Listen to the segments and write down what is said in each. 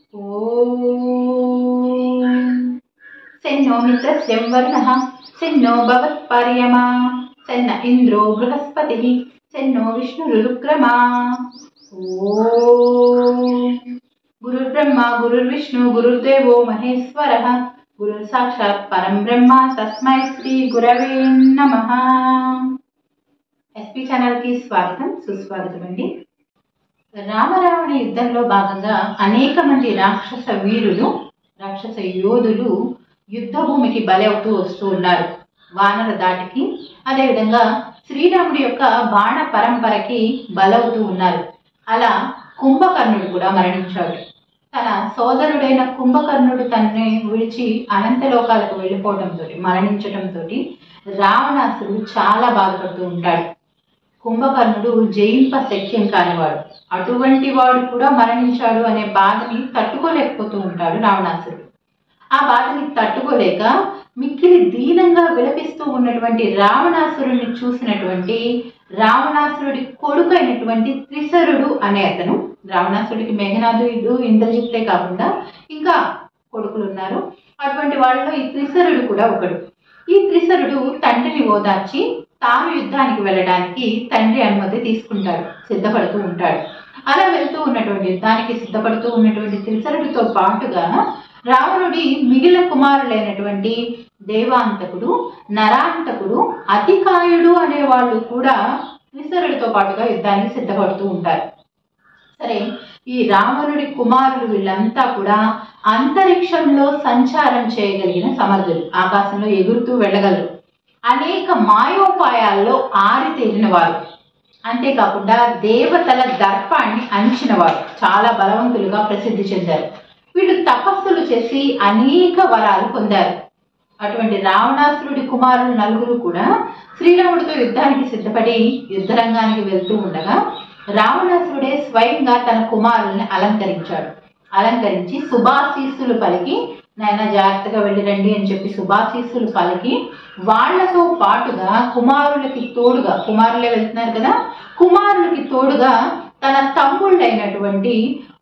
ॐ सेन्नो मित्रस्यं वर्णः सेन्नो भवत्पर्यमा सेन्न इन्द्रो बृहस्पतिः सेन्नो विष्णुरुरुक्रमा ॐ गुरुर्ब्रह्मा गुरुर्विष्णु गुरुर्देवो महेश्वरः गुरुः साक्षात् परं ब्रह्म तस्मै श्रीगुरवे नमः ఎస్పీ ఛానల్కి స్వాగతం సుస్వాగతం అండి రామరావణ యుద్ధంలో భాగంగా అనేక మంది రాక్షస వీరులు రాక్షస యోధులు యుద్ధ భూమికి బలి అవుతూ వస్తూ ఉన్నారు వానర దాటికి అదేవిధంగా శ్రీరాముడి యొక్క బాణ పరంపరకి బలవుతూ ఉన్నారు అలా కుంభకర్ణుడు కూడా మరణించాడు తన సోదరుడైన కుంభకర్ణుడు తనని విడిచి అనంతలోకాలకు వెళ్ళిపోవడంతో మరణించడంతో రావణాసుడు చాలా బాధపడుతూ ఉంటాడు కుంభకర్ణుడు జయింప శక్యం కానివాడు అటువంటి వాడు కూడా మరణించాడు అనే బాధని తట్టుకోలేకపోతూ ఉంటాడు రావణాసురుడు ఆ బాధని తట్టుకోలేక మిక్కిలి దీనంగా విలపిస్తూ ఉన్నటువంటి రావణాసురుడిని చూసినటువంటి రావణాసురుడి కొడుకు అయినటువంటి త్రిశరుడు అనే అతను రావణాసురుడికి మేఘనాథుడు ఇంద్రజిత్తే కాకుండా ఇంకా కొడుకులు ఉన్నారు అటువంటి వాళ్ళలో ఈ త్రిశరుడు కూడా ఒకడు ఈ త్రిశరుడు తండ్రిని ఓదార్చి తాను యుద్ధానికి వెళ్ళడానికి తండ్రి అనుమతి తీసుకుంటాడు సిద్ధపడుతూ ఉంటాడు అలా వెళ్తూ ఉన్నటువంటి యుద్ధానికి సిద్ధపడుతూ ఉన్నటువంటి త్రిశరుడితో పాటుగా రావణుడి మిగిలిన కుమారులైనటువంటి దేవాంతకుడు నరాంతకుడు అతికాయుడు అనే వాళ్ళు కూడా త్రిశరుడితో పాటుగా యుద్ధానికి సిద్ధపడుతూ ఉంటారు సరే ఈ రావణుడి కుమారులు వీళ్ళంతా కూడా అంతరిక్షంలో సంచారం చేయగలిగిన సమర్థులు ఆకాశంలో ఎగురుతూ వెళ్ళగలరు అనేక మాయోపాయాల్లో ఆరితేరిన వారు అంతేకాకుండా దేవతల దర్పాన్ని అంచిన వారు చాలా బలవంతులుగా ప్రసిద్ధి చెందారు వీళ్ళు తపస్సులు చేసి అనేక వరాలు పొందారు అటువంటి రావణాసురుడి కుమారులు నలుగురు కూడా శ్రీరాముడితో యుద్ధానికి సిద్ధపడి యుద్ధరంగానికి వెళ్తూ ఉండగా రావణాసురుడే స్వయంగా తన కుమారుల్ని అలంకరించాడు అలంకరించి శుభాశీస్సులు పలికి నాయన జాగ్రత్తగా వెళ్ళిరండి అని చెప్పి శుభాశీస్సులు పలికి వాళ్లతో పాటుగా కుమారులకి తోడుగా కుమారులే వెళ్తున్నారు కదా కుమారులకి తోడుగా తన తమ్ముళ్ళైనటువంటి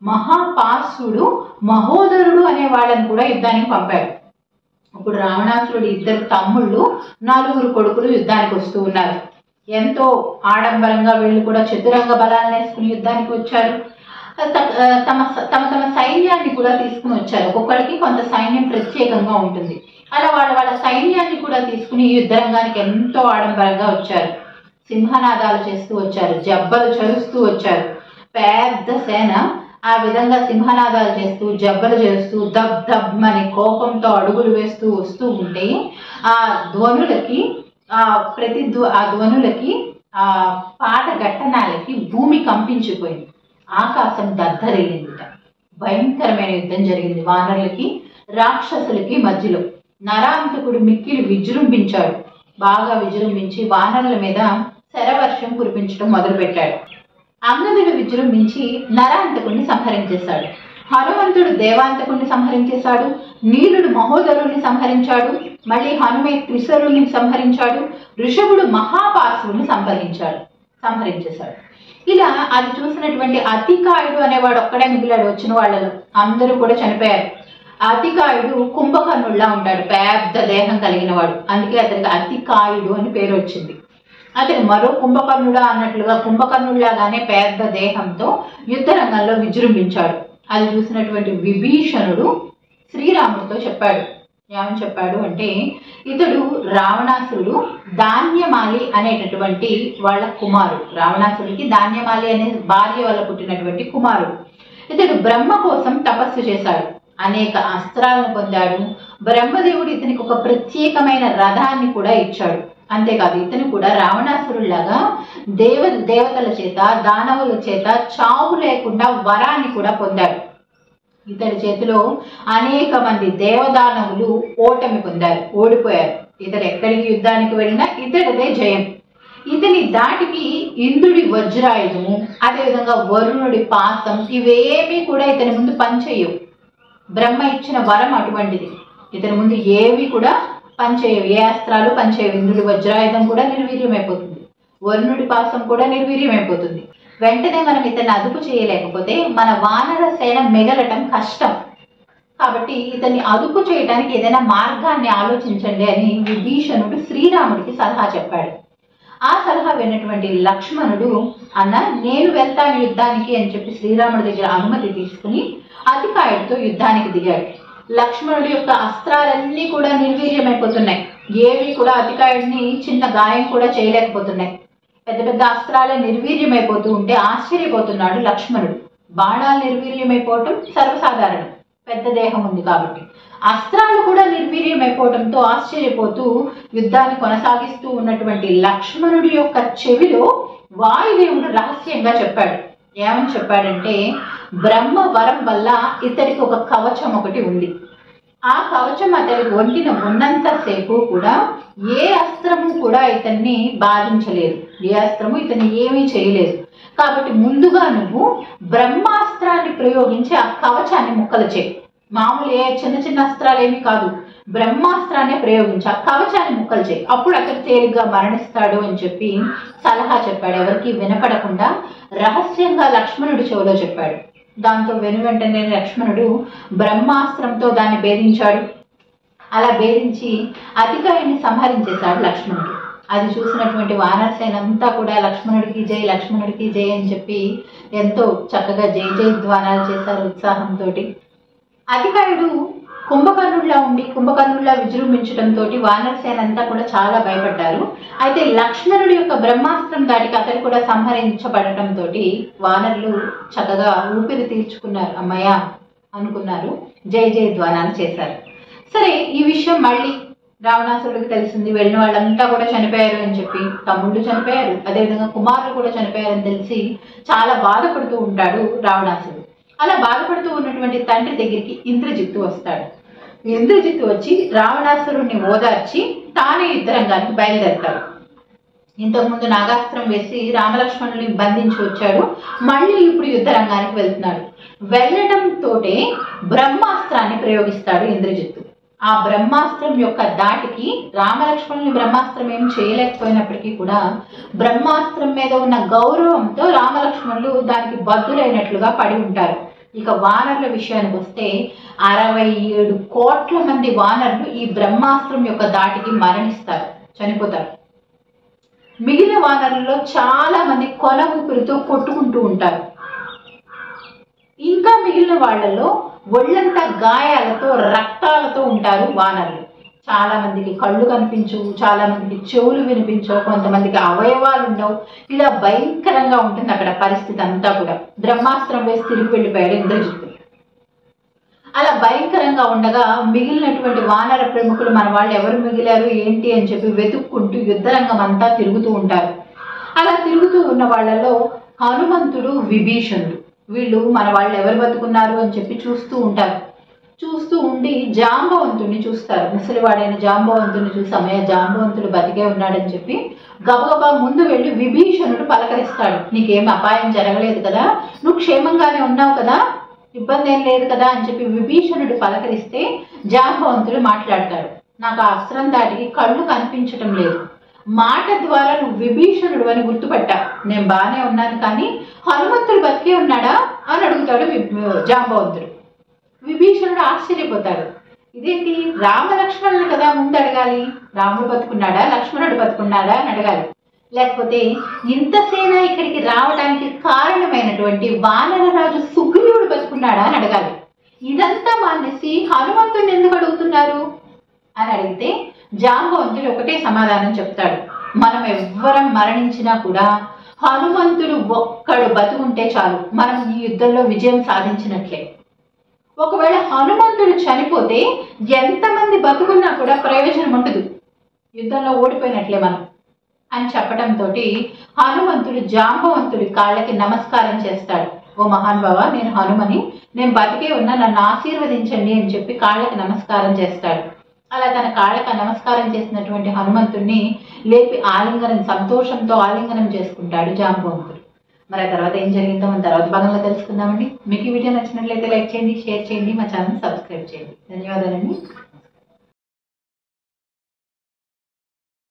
మహాపాసుడు మహోదరుడు అనే వాళ్ళని కూడా యుద్ధానికి పంపాడు ఇప్పుడు రావణాసురుడి ఇద్దరు తమ్ముళ్ళు నలుగురు కొడుకులు యుద్ధానికి వస్తూ ఉన్నారు ఎంతో ఆడంబరంగా వీళ్ళు కూడా చతురంగ బలాలను వేసుకుని యుద్ధానికి వచ్చారు త- తమ తమ తమ సైన్యాన్ని కూడా తీసుకుని వచ్చారు ఒక్కొక్కరికి కొంత సైన్యం ప్రత్యేకంగా ఉంటుంది అలా వాళ్ళ వాళ్ళ సైన్యాన్ని కూడా తీసుకుని యుద్ధరంగానికి ఎంతో ఆడంబరంగా వచ్చారు సింహనాదాలు చేస్తూ వచ్చారు జబ్బలు చరుస్తూ వచ్చారు పెద్ద సేన ఆ విధంగా సింహనాదాలు చేస్తూ జబ్బలు చేస్తూ దబ్ దబ్ అని కోపంతో అడుగులు వేస్తూ వస్తూ ఉంటే ఆ ధ్వనులకి ఆ ప్రతి ధ్వ- ఆ ధ్వనులకి ఆ పాట ఘట్టనాలకి భూమి కంపించిపోయింది ఆకాశం దద్దరిల్లిందిట భయంకరమైన యుద్ధం జరిగింది వానరులకి రాక్షసులకి మధ్యలో నరాంతకుడు మిక్కిలి విజృంభించాడు బాగా విజృంభించి వానరుల మీద శరవర్షం కురిపించడం మొదలుపెట్టాడు అంగదుడు విజృంభించి నరాంతకుడిని సంహరించేశాడు హనుమంతుడు దేవాంతకుడిని సంహరించేశాడు నీలుడు మహోదరుని సంహరించాడు మళ్ళీ హనుమే త్రిశరుని సంహరించాడు ఋషభుడు మహాపాసుని సంహరించాడు సంహరించేశాడు ఇలా అది చూసినటువంటి అతికాయుడు అనేవాడు ఒక్కడే మిగిలాడు వచ్చిన వాళ్ళలో అందరూ కూడా చనిపోయారు అతికాయుడు కుంభకర్ణుడిలా ఉంటాడు పెద్ద దేహం కలిగిన వాడు అందుకే అతనికి అతికాయుడు అని పేరు వచ్చింది అతను మరో కుంభకర్ణుడా అన్నట్లుగా కుంభకర్ణుడిలాగానే పెద్ద దేహంతో యుద్ధ రంగంలో విజృంభించాడు అది చూసినటువంటి విభీషణుడు శ్రీరాముడితో చెప్పాడు ఏమని చెప్పాడు అంటే ఇతడు రావణాసురుడు ధాన్యమాలి అనేటటువంటి వాళ్ళ కుమారుడు రావణాసురుడికి ధాన్యమాలి అనే భార్య వల్ల పుట్టినటువంటి కుమారుడు ఇతడు బ్రహ్మ కోసం తపస్సు చేశాడు అనేక అస్త్రాలను పొందాడు బ్రహ్మదేవుడు ఇతనికి ఒక ప్రత్యేకమైన రథాన్ని కూడా ఇచ్చాడు అంతేకాదు ఇతను కూడా రావణాసురులాగా దేవ దేవతల చేత దానవుల చేత చావు లేకుండా వరాన్ని కూడా పొందాడు ఇతడి చేతిలో అనేక మంది దేవదానవులు ఓటమి పొందారు ఓడిపోయారు ఇతడు ఎక్కడికి యుద్ధానికి వెళ్ళినా ఇతడిదే జయం ఇతని దాటికి ఇంద్రుడి వజ్రాయుధము అదేవిధంగా వరుణుడి పాసం ఇవేమీ కూడా ఇతని ముందు పనిచేయవు బ్రహ్మ ఇచ్చిన వరం అటువంటిది ఇతని ముందు ఏవి కూడా పనిచేయవు ఏ అస్త్రాలు పనిచేయవు ఇంద్రుడి వజ్రాయుధం కూడా నిర్వీర్యమైపోతుంది వరుణుడి పాసం కూడా నిర్వీర్యమైపోతుంది వెంటనే మనం ఇతన్ని అదుపు చేయలేకపోతే మన వానర సేన మిగలటం కష్టం కాబట్టి ఇతన్ని అదుపు చేయడానికి ఏదైనా మార్గాన్ని ఆలోచించండి అని విభీషణుడు శ్రీరాముడికి సలహా చెప్పాడు ఆ సలహా విన్నటువంటి లక్ష్మణుడు అన్న నేను వెళ్తాను యుద్ధానికి అని చెప్పి శ్రీరాముడి దగ్గర అనుమతి తీసుకుని అతికాయుడితో యుద్ధానికి దిగాడు లక్ష్మణుడి యొక్క అస్త్రాలన్నీ కూడా నిర్వీర్యమైపోతున్నాయి ఏవి కూడా అతికాయుడిని చిన్న గాయం కూడా చేయలేకపోతున్నాయి పెద్ద పెద్ద అస్త్రాలే నిర్వీర్యమైపోతూ ఉంటే ఆశ్చర్యపోతున్నాడు లక్ష్మణుడు బాణాలు నిర్వీర్యమైపోవటం సర్వసాధారణం పెద్ద దేహం ఉంది కాబట్టి అస్త్రాలు కూడా నిర్వీర్యమైపోవడంతో ఆశ్చర్యపోతూ యుద్ధాన్ని కొనసాగిస్తూ ఉన్నటువంటి లక్ష్మణుడి యొక్క చెవిలో వాయుదేవుడు రహస్యంగా చెప్పాడు ఏమని చెప్పాడంటే బ్రహ్మ వరం వల్ల ఇతడికి ఒక కవచం ఒకటి ఉంది ఆ కవచం అతడి ఒంటిన ఉన్నంతసేపు కూడా ఏ అస్త్రము కూడా ఇతన్ని బాధించలేదు ఏ అస్త్రము ఇతన్ని ఏమీ చేయలేదు కాబట్టి ముందుగా నువ్వు బ్రహ్మాస్త్రాన్ని ప్రయోగించి ఆ కవచాన్ని ముక్కలు చేయి మామూలు ఏ చిన్న చిన్న అస్త్రాలు ఏమి కాదు బ్రహ్మాస్త్రాన్ని ప్రయోగించి ఆ కవచాన్ని ముక్కలు చేయి అప్పుడు అతడు తేలిగ్గా మరణిస్తాడు అని చెప్పి సలహా చెప్పాడు ఎవరికి వినపడకుండా రహస్యంగా లక్ష్మణుడి చెవిలో చెప్పాడు దాంతో వెను వెంటనే లక్ష్మణుడు బ్రహ్మాస్త్రంతో దాన్ని భేదించాడు అలా భేదించి అతికాయుని సంహరించేశాడు లక్ష్మణుడు అది చూసినటువంటి వానరసేన అంతా కూడా లక్ష్మణుడికి జై లక్ష్మణుడికి జై అని చెప్పి ఎంతో చక్కగా జై జై ధ్వానాలు చేశారు ఉత్సాహంతో అతికాయుడు కుంభకర్ణుడిలా ఉండి కుంభకర్ణుడిలా విజృంభించడంతో వానరసేన అంతా కూడా చాలా భయపడ్డారు అయితే లక్ష్మణుడి యొక్క బ్రహ్మాస్త్రం దాటికి అతడు కూడా సంహరించబడటంతో వానరులు చక్కగా ఊపిరి తీర్చుకున్నారు అమ్మయ్య అనుకున్నారు జై జై ధ్వానాలు చేశారు సరే ఈ విషయం మళ్ళీ రావణాసురుడికి తెలిసింది వెళ్ళిన వాళ్ళంతా కూడా చనిపోయారు అని చెప్పి తమ్ముళ్ళు చనిపోయారు అదేవిధంగా కుమారులు కూడా చనిపోయారని తెలిసి చాలా బాధపడుతూ ఉంటాడు రావణాసురుడు అలా బాధపడుతూ ఉన్నటువంటి తండ్రి దగ్గరికి ఇంద్రజిత్తు వస్తాడు ఇంద్రజిత్తు వచ్చి రావణాసురుడిని ఓదార్చి తానే యుద్ధరంగానికి బయలుదేరతాడు ఇంతకుముందు నాగాస్త్రం వేసి రామలక్ష్మణుని బంధించి వచ్చాడు మళ్ళీ ఇప్పుడు యుద్ధ రంగానికి వెళ్తున్నాడు వెళ్ళడంతోటే బ్రహ్మాస్త్రాన్ని ప్రయోగిస్తాడు ఇంద్రజిత్తు ఆ బ్రహ్మాస్త్రం యొక్క దాటికి రామలక్ష్మణుని బ్రహ్మాస్త్రం ఏం చేయలేకపోయినప్పటికీ కూడా బ్రహ్మాస్త్రం మీద ఉన్న గౌరవంతో రామలక్ష్మణులు దానికి బద్దులైనట్లుగా పడి ఉంటారు ఇక వానరుల విషయానికి వస్తే అరవై ఏడు కోట్ల మంది వానరులు ఈ బ్రహ్మాస్త్రం యొక్క దాటికి మరణిస్తారు చనిపోతారు మిగిలిన వానరుల్లో చాలా మంది కొన ఊపిరితో కొట్టుకుంటూ ఉంటారు ఇంకా మిగిలిన వాళ్ళలో ఒళ్ళంతా గాయాలతో రక్తాలతో ఉంటారు వానరులు చాలా మందికి కళ్ళు కనిపించవు చాలా మందికి చెవులు వినిపించవు కొంతమందికి అవయవాలు ఉండవు ఇలా భయంకరంగా ఉంటుంది అక్కడ పరిస్థితి అంతా కూడా బ్రహ్మాస్త్రం వేసి తిరిగి వెళ్ళిపోయాడు ఇంద్రజిత్తు అలా భయంకరంగా ఉండగా మిగిలినటువంటి వానర ప్రముఖులు మన వాళ్ళు ఎవరు మిగిలారు ఏంటి అని చెప్పి వెతుక్కుంటూ యుద్ధరంగం అంతా తిరుగుతూ ఉంటారు అలా తిరుగుతూ ఉన్న వాళ్ళలో హనుమంతుడు విభీషణుడు వీళ్ళు మన వాళ్ళు ఎవరు బతుకున్నారు అని చెప్పి చూస్తూ ఉంటారు చూస్తూ ఉండి జాంబవంతుడిని చూస్తారు ముసలివాడైన జాంబవంతుడిని చూసి అమ్మయ్య జాంబవంతుడు బతికే ఉన్నాడని చెప్పి గబగబా ముందు వెళ్ళి విభీషణుడు పలకరిస్తాడు నీకేం అపాయం జరగలేదు కదా నువ్వు క్షేమంగానే ఉన్నావు కదా ఇబ్బంది ఏం లేదు కదా అని చెప్పి విభీషణుడు పలకరిస్తే జాంబవంతుడు మాట్లాడతాడు నాకు ఆ అస్త్రం దాటికి కళ్ళు కనిపించటం లేదు మాట ద్వారా నువ్వు విభీషణుడు అని గుర్తుపట్టా నేను బాగానే ఉన్నాను కానీ హనుమంతుడు బతికే ఉన్నాడా అని అడుగుతాడు వి- జాంబవంతుడు విభీషణుడు ఆశ్చర్యపోతాడు ఇదేంటి రామ లక్ష్మణులు కదా ముందు అడగాలి రాముడు బతుకున్నాడా లక్ష్మణుడు బతుకున్నాడా అని అడగాలి లేకపోతే ఇంతసేన ఇక్కడికి రావడానికి కారణమైనటువంటి వానరరాజు సుగ్రీవుడు బతుకున్నాడా అని అడగాలి ఇదంతా మానేసి హనుమంతుడిని ఎందుకు అడుగుతున్నారు అని అడిగితే జాంబవంతుడు ఒకటే సమాధానం చెప్తాడు మనం ఎవ్వరం మరణించినా కూడా హనుమంతుడు ఒక్కడు బతుకుంటే చాలు మనం ఈ యుద్ధంలో విజయం సాధించినట్లే ఒకవేళ హనుమంతుడు చనిపోతే ఎంతమంది బతుకున్నా కూడా ప్రయోజనం ఉండదు యుద్ధంలో ఓడిపోయినట్లే మనం అని చెప్పడంతో హనుమంతుడు జాంబవంతుడి కాళ్ళకి నమస్కారం చేస్తాడు ఓ మహానుభావ నేను హనుమని నేను బతికే ఉన్నా నన్ను ఆశీర్వదించండి అని చెప్పి కాళ్ళకి నమస్కారం చేస్తాడు అలా తన కాళ్ళకి నమస్కారం చేసినటువంటి హనుమంతుడిని లేపి ఆలింగనం సంతోషంతో ఆలింగనం చేసుకుంటాడు జాంబవంతుడు మరి ఆ తర్వాత ఏం జరిగిందో మన తర్వాత భాగంలో తెలుసుకుందామండి మీకు ఈ వీడియో నచ్చినట్లయితే లైక్ చేయండి షేర్ చేయండి మా ఛానల్ సబ్స్క్రైబ్ చేయండి ధన్యవాదాలండి